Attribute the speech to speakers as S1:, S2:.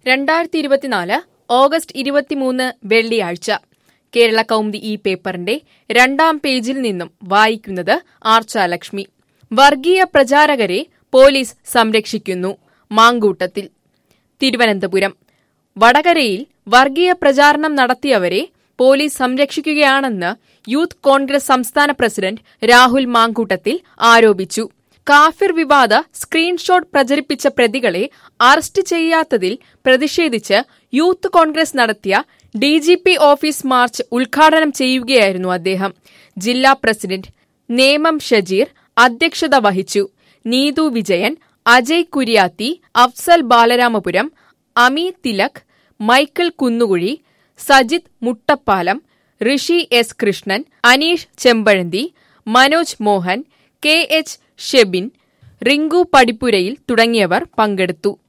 S1: രണ്ടായിരത്തി ഇരുപത്തിനാല് ഓഗസ്റ്റ് ഇരുപത്തിമൂന്ന് വെള്ളിയാഴ്ച കേരള കൗമുദി ഈ പേപ്പറിന്റെ രണ്ടാം പേജിൽ നിന്നും വായിക്കുന്നത് ആർച്ചാലക്ഷ്മി വർഗീയ പ്രചാരകരെ പോലീസ് സംരക്ഷിക്കുന്നു മാങ്കൂട്ടത്തിൽ തിരുവനന്തപുരം വടകരയിൽ വർഗീയ പ്രചാരണം നടത്തിയവരെ പോലീസ് സംരക്ഷിക്കുകയാണെന്ന് യൂത്ത് കോൺഗ്രസ് സംസ്ഥാന പ്രസിഡന്റ് രാഹുൽ മാങ്കൂട്ടത്തിൽ ആരോപിച്ചു കാഫിർ വിവാദ സ്ക്രീൻഷോട്ട് പ്രചരിപ്പിച്ച പ്രതികളെ അറസ്റ്റ് ചെയ്യാത്തതിൽ പ്രതിഷേധിച്ച് യൂത്ത് കോൺഗ്രസ് നടത്തിയ ഡിജിപി ഓഫീസ് മാർച്ച് ഉദ്ഘാടനം ചെയ്യുകയായിരുന്നു അദ്ദേഹം ജില്ലാ പ്രസിഡന്റ് നേമം ഷജീർ അധ്യക്ഷത വഹിച്ചു Neethu Vijayan Ajay Kuriyathi Afsal Balaramapuram Ami Thilak Michael Kunnukuzhi Sajith Muttappalam Rishi S Krishnan Aneesh Chempazhanthi Manoj Mohan K H Shebin Rinku Padippurayil തുടങ്ങിയവർ പങ്കെടുത്തു